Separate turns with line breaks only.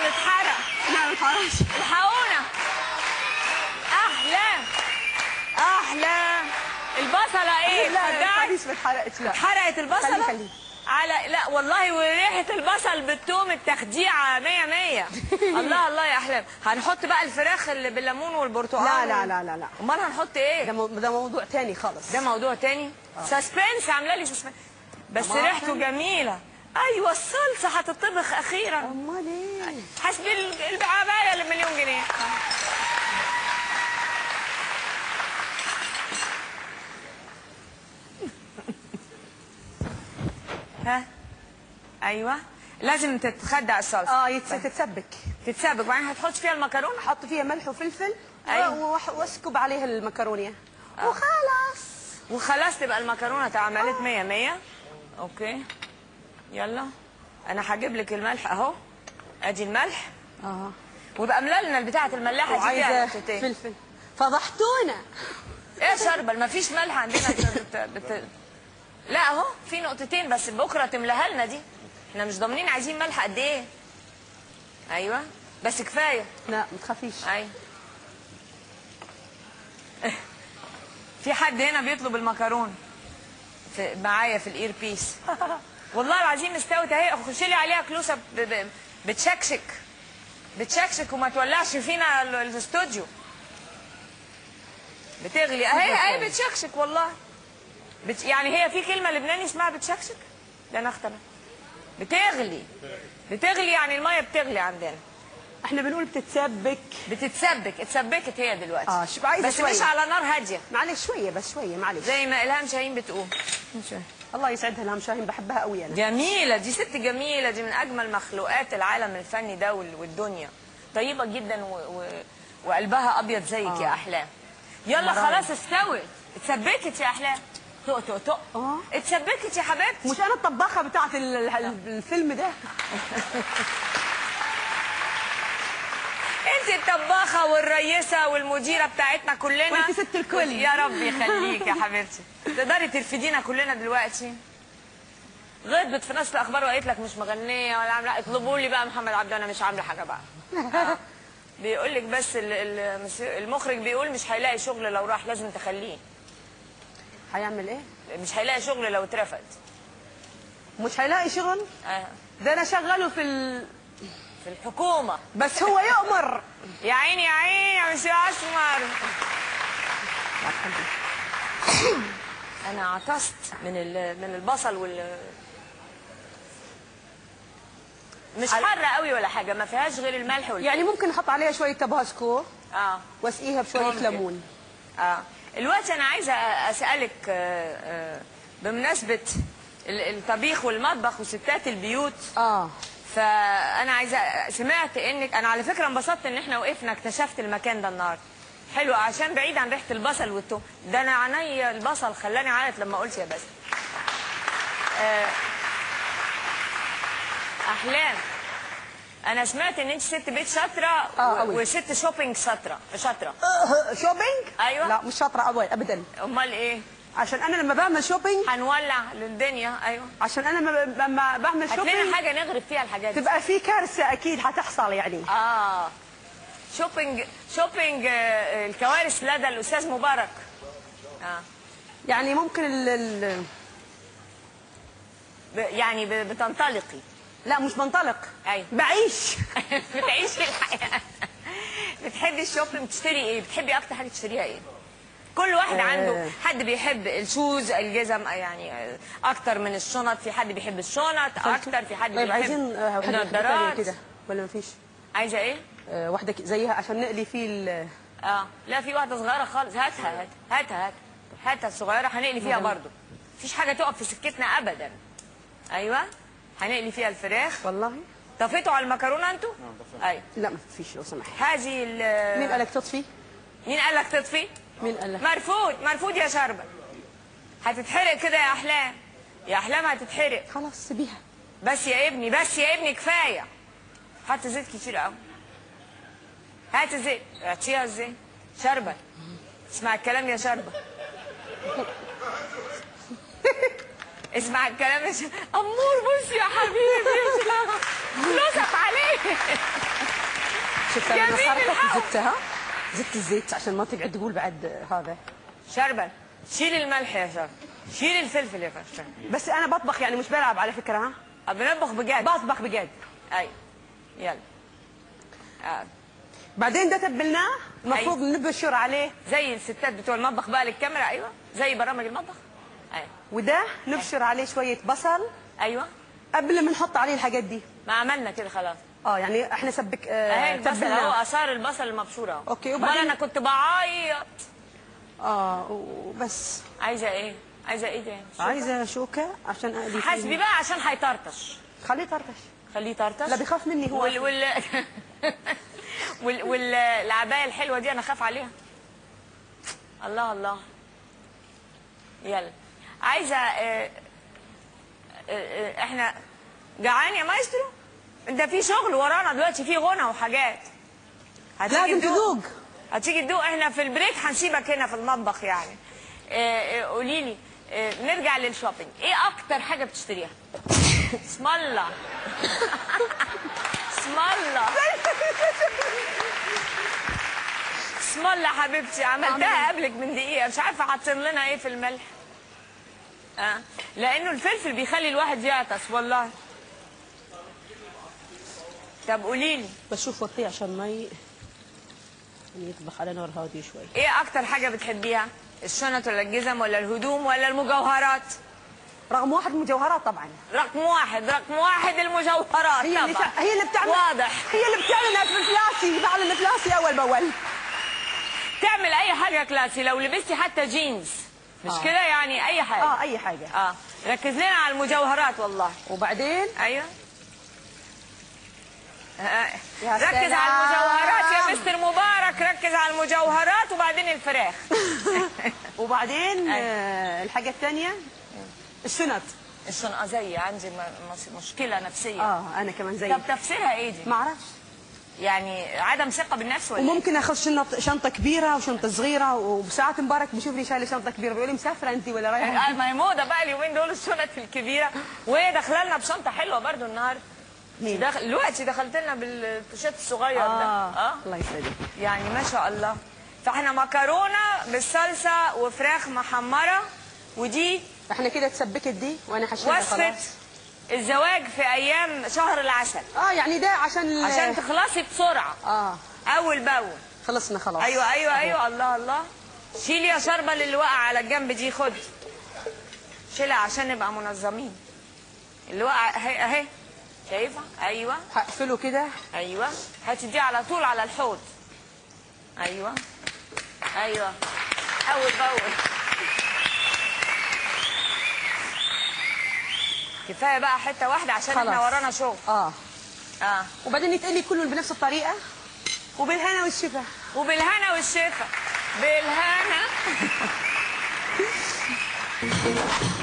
اتحرق
لا ما تعرفش
الحقونا احلى احلى البصله ايه
لا لا
تصدقي
مش ما اتحرقتش لا
حرقت البصله
خليه خليه.
على لا والله وريحه البصل بالثوم التخديعه 100 100 الله الله يا احلام هنحط بقى الفراخ اللي بالليمون والبرتقال
لا لا لا لا لا
امال هنحط ايه
ده مو- ده موضوع تاني خالص
ده موضوع تاني سسبنس عامله لي سسبنس بس
طبعاً.
ريحته جميله ايوه الصلصه هتطبخ اخيرا
امال ايه
حسب ال- العبايه اللي بمليون جنيه ها ايوه لازم تتخدع الصلصه
اه يتس- تتسبك
تتسابق وبعدين هتحط فيها المكرونه
حط فيها ملح وفلفل
أيوة.
و- وح- واسكب عليها المكرونه وخلاص
وخلاص تبقى المكرونه اتعملت 100 100 اوكي يلا انا هجيب لك الملح اهو ادي الملح
اه
ويبقى مللنا بتاعه الملاحه دي فيها
وعايزه
نقطتين.
فلفل فضحتونا
ايه يا شربل ما فيش ملح عندنا بت... بت... بت... لا اهو في نقطتين بس بكره تملاها لنا دي احنا مش ضامنين عايزين ملح قد ايه ايوه بس كفايه
لا ما تخافيش
ايوه في حد هنا بيطلب المكرونه في معايا في الاير بيس والله العظيم استوت اهي خش لي عليها كلوسه ب... ب... بتشكشك بتشكشك وما تولعش فينا ال- الاستوديو بتغلي اهي اهي بتشكشك والله بت... يعني هي في كلمه لبناني اسمها بتشكشك ده انا اخترع بتغلي بتغلي يعني الميه بتغلي عندنا
احنا بنقول بتتسبك
بتتسبك اتسبكت هي دلوقتي
اه شوف عايزه
بس
شوية.
مش على نار هاديه
معلش شويه بس شويه معلش
زي ما الهام شاهين بتقول
الله يسعدها لها شاهين بحبها قوي انا
جميله دي ست جميله دي من اجمل مخلوقات العالم الفني ده وال- والدنيا طيبه جدا و... و... وقلبها ابيض زيك يا
آه.
احلام يلا
مرام.
خلاص استوت اتسبكت يا احلام طق طق طق
آه.
اتسبكت يا حبيبتي
مش انا الطباخه بتاعت ال- ال- الفيلم ده
انت الطباخه والرئيسه والمديره بتاعتنا كلنا
وانت ست الكل.
يا رب يخليك يا حبيبتي تقدري ترفدينا كلنا دلوقتي غضبت في نشر الاخبار وقالت لك مش مغنيه ولا عامله اطلبوا لي بقى محمد عبد انا مش عامله حاجه بقى آه. بيقول لك بس ال- ال- المخرج بيقول مش هيلاقي شغل لو راح لازم تخليه
هيعمل ايه
مش هيلاقي شغل لو اترفد
مش هيلاقي شغل
آه.
ده انا شغله في ال...
في الحكومه
بس هو يؤمر
يا عيني يا عيني يا مش اسمر انا عطست من ال- من البصل وال مش حاره قوي ولا حاجه ما فيهاش غير الملح وال
يعني ممكن نحط عليها شويه تباسكو
اه
واسقيها بشويه
ممكن.
ليمون
اه الوقت انا عايزه اسالك آه، آه، بمناسبه ال- الطبيخ والمطبخ وستات البيوت
اه
فانا عايزه سمعت انك انا على فكره انبسطت ان احنا وقفنا اكتشفت المكان ده النهارده حلو عشان بعيد عن ريحه البصل والثوم ده انا عينيا البصل خلاني اعيط لما قلت يا بس آه، احلام انا سمعت ان انت ست بيت شاطره
آه،
و-
أوي.
وست شوبينج شاطره شاطره
أه، شوبينج
أيوة.
لا مش شاطره أبدا ابدا
امال ايه
عشان انا لما بعمل شوبينج
هنولع للدنيا ايوه
عشان انا لما- لما بعمل
هات
شوبينج
لنا حاجه نغرف فيها الحاجات دي
تبقى في كارثه اكيد هتحصل يعني
اه شوبينج شوبينج آه، الكوارث لدى الاستاذ مبارك اه
يعني ممكن ال... ال...
ب- يعني ب- بتنطلقي
لا مش بنطلق
أيوة.
بعيش
بتعيشي الحياه بتحبي الشوبينج بتشتري ايه بتحبي اكتر حاجه تشتريها ايه كل واحد
آه.
عنده حد بيحب الشوز الجزم آه، يعني آه، اكتر من الشنط في حد بيحب الشنط اكتر في حد
طيب
بيحب
عايزين آه، واحدة تانية
النضارات
كده ولا مفيش
عايزه ايه
آه، واحده ك- زيها عشان نقلي فيه ال...
اه لا في واحده صغيره خالص هاتها هاتها هاتها هاتها هاتها الصغيره هنقلي فيها برضو مفيش حاجه تقف في سكتنا ابدا ايوه هنقلي فيها الفراخ
والله
طفيتوا على المكرونه انتوا ايوه
لا مفيش لو سمحت
هذه ال-
مين قالك تطفي
مين قال لك تطفي
مين قال لك
مرفوض مرفوض يا شربة هتتحرق كده يا احلام يا احلام هتتحرق
خلاص سيبيها
بس يا ابني بس يا ابني كفايه حط زيت كتير قوي هات الزيت اعطيها الزيت شربة اسمع الكلام يا شربة اسمع الكلام يا شربة امور بص يا حبيبي نصب عليه
شفت انا
جميل
صارت
الحق.
زدتها زدت الزيت عشان ما تقعد تقول بعد هذا
شربل شيل الملح يا شربل شيل الفلفل يا شربل
بس انا بطبخ يعني مش بلعب على فكره ها
بنطبخ بجد
بطبخ بجد
اي يلا آه.
بعدين ده تبلناه المفروض نبشر عليه
زي الستات بتوع المطبخ بقى للكاميرا ايوه زي برامج المطبخ ايوه
وده نبشر عليه شويه بصل
ايوه
قبل ما نحط عليه الحاجات دي
ما عملنا كده خلاص
اه يعني احنا سبك آه
اهي البصل
تبلناه.
اهو اثار البصل المبشوره اهو
أوكي،
امال
وبعدين-
انا كنت بعيط
اه وبس
عايزه ايه عايزه ايه تاني
عايزه شوكه عشان اقلي فيه.
حاسبي بقى عشان هيطرطش
خليه طرطش
خليه يطرطش
لا بيخاف مني هو
وال وال وال والعبايه الحلوه دي انا خاف عليها الله الله يلا عايزه آه، آه، آه، احنا جعان يا مايسترو ده في شغل ورانا دلوقتي في غنى وحاجات هتيجي
لازم تذوق
هتيجي تدوق احنا في البريك هنسيبك هنا في المطبخ يعني آه، آه، قولي لي آه، نرجع للشوبينج ايه اكتر حاجه بتشتريها اسم الله اسم الله اسم الله حبيبتي عملتها قبلك من دقيقه مش عارفه حاطين لنا ايه في الملح اه لانه الفلفل بيخلي الواحد يعطس والله طب قولي لي
بشوف وقتي عشان ما ي... يطبخ على نار هادي شوي
ايه اكتر حاجه بتحبيها الشنط ولا الجزم ولا الهدوم ولا المجوهرات
رقم واحد مجوهرات طبعا
رقم واحد رقم واحد المجوهرات
هي اللي
طبعا
تع... هي اللي بتعمل
واضح
هي اللي بتعلن في فلاسي بعلن فلاسي اول باول
تعمل اي حاجه كلاسي لو لبستي حتى جينز مش
آه.
كده يعني اي حاجه
اه اي حاجه
اه ركز لنا على المجوهرات والله
وبعدين
ايوه آه.
يا
ركز
سلام.
على المجوهرات يا مستر مبارك ركز على المجوهرات وبعدين الفراخ
وبعدين
أي.
آه الحاجه الثانيه الشنط
الشنقه زي عندي م- مش- مشكله نفسيه
اه انا كمان زي
طب تفسيرها ايه دي؟
ما اعرفش
يعني عدم ثقه بالنفس ولا إيه؟
وممكن اخذ شنط شنطه كبيره وشنطه صغيره وساعات مبارك بشوف لي شايله شنطه كبيره بيقول لي مسافره انت ولا رايحه
آه، ما هي موضه بقى اليومين دول الشنط الكبيره وهي داخله لنا بشنطه حلوه برضو النهارده
مين؟
دخل دلوقتي دخلت لنا بالبوشيت الصغير ده
اه,
اه
الله يسعدك
يعني ما شاء الله فاحنا مكرونه بالصلصه وفراخ محمره ودي
احنا كده تسبكت دي وانا حشيها
وصفه
خلاص
الزواج في ايام شهر العسل
اه يعني ده عشان ال-
عشان تخلصي بسرعه
اه
اول باول
خلصنا خلاص
ايوه ايوه
أهو.
ايوه الله الله شيلي يا شربل اللي وقع على الجنب دي خد شيلها عشان نبقى منظمين اللي وقع اهي اهي شايفه ايوه
هقفله كده
ايوه هاتي دي على طول على الحوض ايوه ايوه اول باول كفايه بقى حته واحده عشان احنا
خلاص.
ورانا شغل
اه
اه
وبعدين يتقلي كله بنفس الطريقه وبالهنا والشفا
وبالهنا والشفا بالهنا